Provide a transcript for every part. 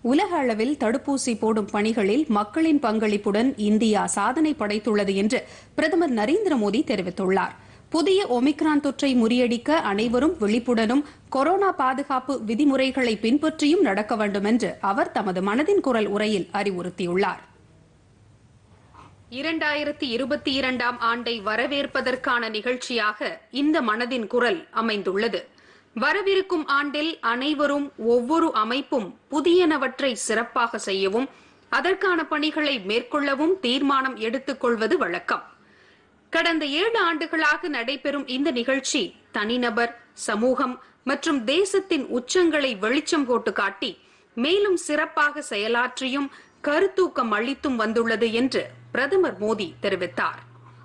உலக அளவில் தடுப்பூசி போடும் பணிகளில் மக்களின் பங்களிப்புடன் இந்தியா சாதனை படைத்துள்ளது என்று பிரதமர் நரேந்திர மோடி தெரிவித்துள்ளார் புதிய ஒமிக்ரான் தொற்றை முறியடிக்க அனைவரும் விழிப்புடனும் கொரோனா பாதுகாப்பு விதிமுறைகளை பின்பற்றியும் நடக்க வேண்டும் என்று அவர் தமது மனதின் குரல் உரையில் அறிவுறுத்தியுள்ளார் இரண்டாயிரத்தி இருபத்தி இரண்டாம் ஆண்டை வரவேற்பதற்கான நிகழ்ச்சியாக இந்த மனதின் குரல் அமைந்துள்ளது வரவிருக்கும் ஆண்டில் அனைவரும் ஒவ்வொரு அமைப்பும் புதியனவற்றை சிறப்பாக செய்யவும் அதற்கான பணிகளை மேற்கொள்ளவும் தீர்மானம் எடுத்துக் கொள்வது வழக்கம் கடந்த ஏழு ஆண்டுகளாக நடைபெறும் இந்த நிகழ்ச்சி தனிநபர் சமூகம் மற்றும் தேசத்தின் உச்சங்களை வெளிச்சம் போட்டு காட்டி மேலும் சிறப்பாக செயலாற்றியும் கருத்தூக்கம் அளித்தும் வந்துள்ளது என்று பிரதமர் மோடி தெரிவித்தார்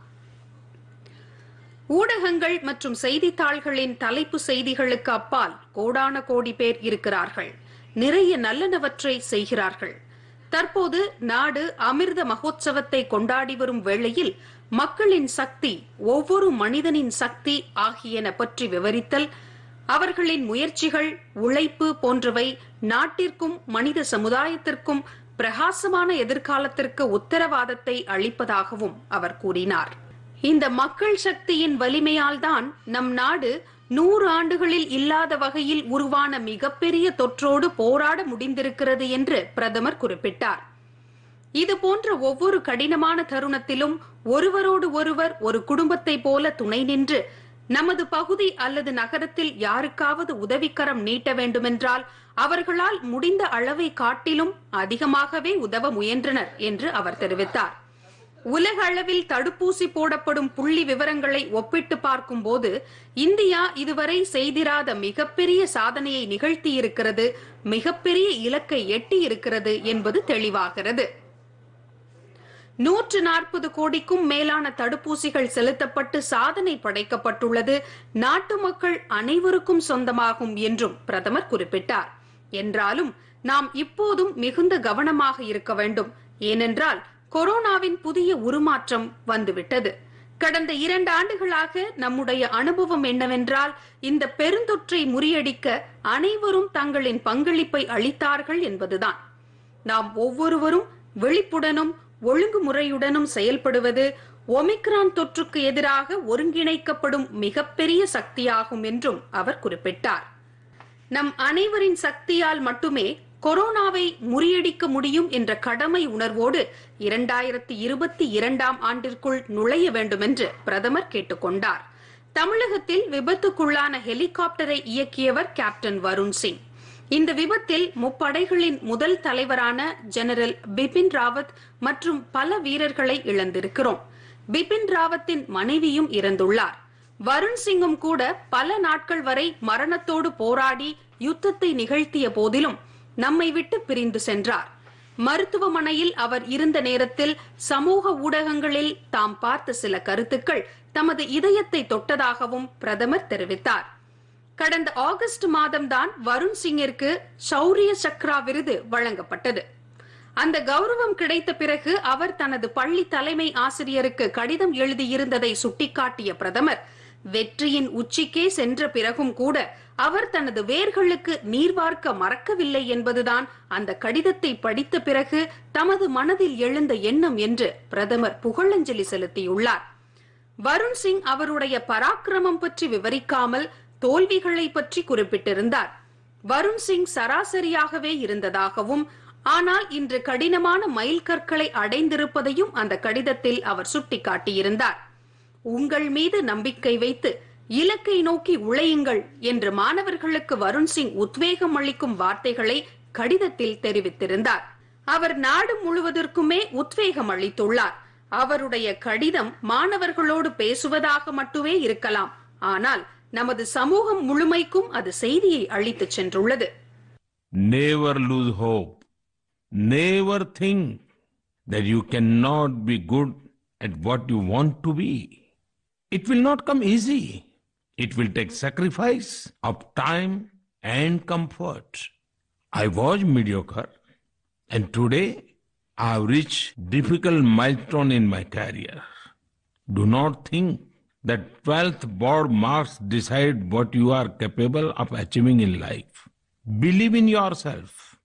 ஊடகங்கள் மற்றும் செய்தித்தாள்களின் தலைப்பு செய்திகளுக்கு அப்பால் கோடான கோடி பேர் இருக்கிறார்கள் நிறைய நல்லனவற்றை செய்கிறார்கள் தற்போது நாடு அமிர்த மகோத்சவத்தை கொண்டாடி வரும் வேளையில் மக்களின் சக்தி ஒவ்வொரு மனிதனின் சக்தி ஆகியன பற்றி விவரித்தல் அவர்களின் முயற்சிகள் உழைப்பு போன்றவை நாட்டிற்கும் மனித சமுதாயத்திற்கும் பிரகாசமான எதிர்காலத்திற்கு உத்தரவாதத்தை அளிப்பதாகவும் அவர் கூறினார் இந்த மக்கள் சக்தியின் வலிமையால் தான் நம் நாடு நூறு ஆண்டுகளில் இல்லாத வகையில் உருவான மிகப்பெரிய தொற்றோடு போராட முடிந்திருக்கிறது என்று பிரதமர் குறிப்பிட்டார் இது போன்ற ஒவ்வொரு கடினமான தருணத்திலும் ஒருவரோடு ஒருவர் ஒரு குடும்பத்தை போல துணை நின்று நமது பகுதி அல்லது நகரத்தில் யாருக்காவது உதவிக்கரம் நீட்ட வேண்டுமென்றால் அவர்களால் முடிந்த அளவை காட்டிலும் அதிகமாகவே உதவ முயன்றனர் என்று அவர் தெரிவித்தார் உலக அளவில் தடுப்பூசி போடப்படும் புள்ளி விவரங்களை ஒப்பிட்டு பார்க்கும்போது இந்தியா இதுவரை செய்திராத மிகப்பெரிய சாதனையை நிகழ்த்தியிருக்கிறது மிகப்பெரிய இலக்கை எட்டியிருக்கிறது என்பது தெளிவாகிறது நூற்று நாற்பது கோடிக்கும் மேலான தடுப்பூசிகள் செலுத்தப்பட்டு சாதனை படைக்கப்பட்டுள்ளது நாட்டு மக்கள் அனைவருக்கும் சொந்தமாகும் என்றும் பிரதமர் குறிப்பிட்டார் என்றாலும் நாம் இப்போதும் மிகுந்த கவனமாக இருக்க வேண்டும் ஏனென்றால் கொரோனாவின் புதிய உருமாற்றம் வந்துவிட்டது கடந்த இரண்டு ஆண்டுகளாக நம்முடைய அனுபவம் என்னவென்றால் இந்த பெருந்தொற்றை முறியடிக்க அனைவரும் தங்களின் பங்களிப்பை அளித்தார்கள் என்பதுதான் நாம் ஒவ்வொருவரும் விழிப்புடனும் ஒழுங்குமுறையுடனும் செயல்படுவது ஒமிக்ரான் தொற்றுக்கு எதிராக ஒருங்கிணைக்கப்படும் மிகப்பெரிய சக்தியாகும் என்றும் அவர் குறிப்பிட்டார் நம் அனைவரின் சக்தியால் மட்டுமே கொரோனாவை முறியடிக்க முடியும் என்ற கடமை உணர்வோடு இரண்டாயிரத்தி இருபத்தி இரண்டாம் ஆண்டிற்குள் நுழைய வேண்டும் என்று பிரதமர் கேட்டுக்கொண்டார் தமிழகத்தில் விபத்துக்குள்ளான ஹெலிகாப்டரை இயக்கியவர் கேப்டன் வருண் சிங் இந்த விபத்தில் முப்படைகளின் முதல் தலைவரான ஜெனரல் பிபின் ராவத் மற்றும் பல வீரர்களை இழந்திருக்கிறோம் பிபின் ராவத்தின் மனைவியும் இறந்துள்ளார் வருண் சிங்கும் கூட பல நாட்கள் வரை மரணத்தோடு போராடி யுத்தத்தை நிகழ்த்திய போதிலும் நம்மை விட்டு பிரிந்து சென்றார் மருத்துவமனையில் அவர் இருந்த நேரத்தில் சமூக ஊடகங்களில் தாம் பார்த்த சில கருத்துக்கள் தமது இதயத்தை தொட்டதாகவும் பிரதமர் தெரிவித்தார் கடந்த ஆகஸ்ட் மாதம்தான் வருண் சிங்கிற்கு சௌரிய சக்ரா விருது வழங்கப்பட்டது அந்த கௌரவம் கிடைத்த பிறகு அவர் தனது பள்ளி தலைமை ஆசிரியருக்கு கடிதம் எழுதியிருந்ததை சுட்டிக்காட்டிய பிரதமர் வெற்றியின் உச்சிக்கே சென்ற பிறகும் கூட அவர் தனது வேர்களுக்கு நீர் வார்க்க மறக்கவில்லை என்பதுதான் அந்த கடிதத்தை படித்த பிறகு தமது மனதில் எழுந்த எண்ணம் என்று பிரதமர் புகழஞ்சலி செலுத்தியுள்ளார் வருண் சிங் அவருடைய பராக்கிரமம் பற்றி விவரிக்காமல் தோல்விகளை பற்றி குறிப்பிட்டிருந்தார் வருண் சிங் சராசரியாகவே இருந்ததாகவும் ஆனால் இன்று கடினமான மைல் கற்களை அடைந்திருப்பதையும் அந்த கடிதத்தில் அவர் சுட்டிக்காட்டியிருந்தார் உங்கள் மீது நம்பிக்கை வைத்து இலக்கை நோக்கி உழையுங்கள் என்று மாணவர்களுக்கு வருண் சிங் உத்வேகம் அளிக்கும் வார்த்தைகளை கடிதத்தில் தெரிவித்திருந்தார் அவர் நாடு முழுவதற்குமே உத்வேகம் அளித்துள்ளார் அவருடைய கடிதம் மாணவர்களோடு பேசுவதாக மட்டுமே இருக்கலாம் ஆனால் நமது சமூகம் முழுமைக்கும் அது செய்தியை அளித்துச் சென்றுள்ளது Never lose hope. Never think that you cannot be good at what you want to be. It will not come easy. It will take sacrifice of time and comfort. I was mediocre and today I have reached difficult milestone in my career. Do not think that 12th board marks decide what you are capable of achieving in life. Believe in yourself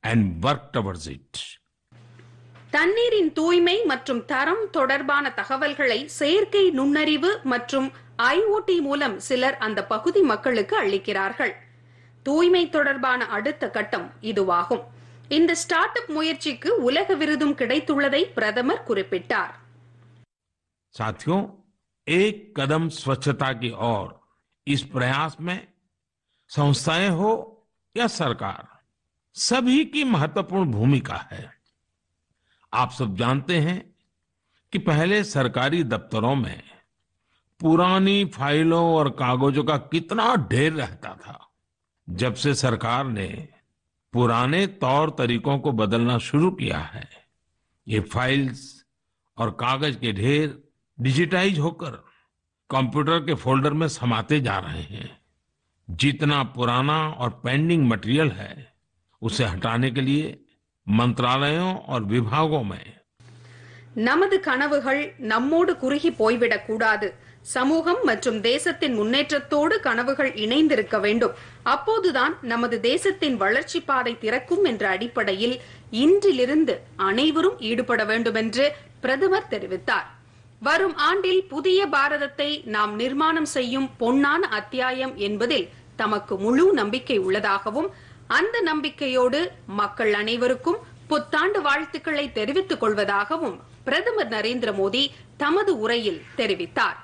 and work towards it. தண்ணீரின் தூய்மை மற்றும் தரம் தொடர்பான தகவல்களை செயற்கை நுண்ணறிவு மற்றும் IoT மூலம் சிலர் அந்த பகுதி மக்களுக்கு அளிக்கிறார்கள் தூய்மை தொடர்பான அடுத்த கட்டம் இதுவாகும் இந்த ஸ்டார்ட் அப் முயற்சிக்கு உலக விருதும் கிடைத்துள்ளதை பிரதமர் குறிப்பிட்டார் साथियों एक कदम स्वच्छता की ओर इस प्रयास में संस्थाएं हो या सरकार सभी की महत्वपूर्ण भूमिका है आप सब जानते हैं कि पहले सरकारी दफ्तरों में पुरानी फाइलों और कागजों का कितना ढेर रहता था जब से सरकार ने पुराने तौर तरीकों को बदलना शुरू किया है ये फाइल्स और कागज के ढेर डिजिटाइज होकर कंप्यूटर के फोल्डर में समाते जा रहे हैं जितना पुराना और पेंडिंग मटेरियल है उसे हटाने के लिए मंत्रालयों और विभागों में நமது கனவுகள் நம்மோடு குறுகி போய்விடக் கூடாது சமூகம் மற்றும் தேசத்தின் முன்னேற்றத்தோடு கனவுகள் இணைந்திருக்க வேண்டும் அப்போதுதான் நமது தேசத்தின் வளர்ச்சி பாதை திறக்கும் என்ற அடிப்படையில் இன்றிலிருந்து அனைவரும் ஈடுபட வேண்டும் என்று பிரதமர் தெரிவித்தார் வரும் ஆண்டில் புதிய பாரதத்தை நாம் நிர்மாணம் செய்யும் பொன்னான அத்தியாயம் என்பதில் தமக்கு முழு நம்பிக்கை உள்ளதாகவும் அந்த நம்பிக்கையோடு மக்கள் அனைவருக்கும் புத்தாண்டு வாழ்த்துக்களை தெரிவித்துக் கொள்வதாகவும் பிரதமர் நரேந்திர மோடி தமது உரையில் தெரிவித்தார்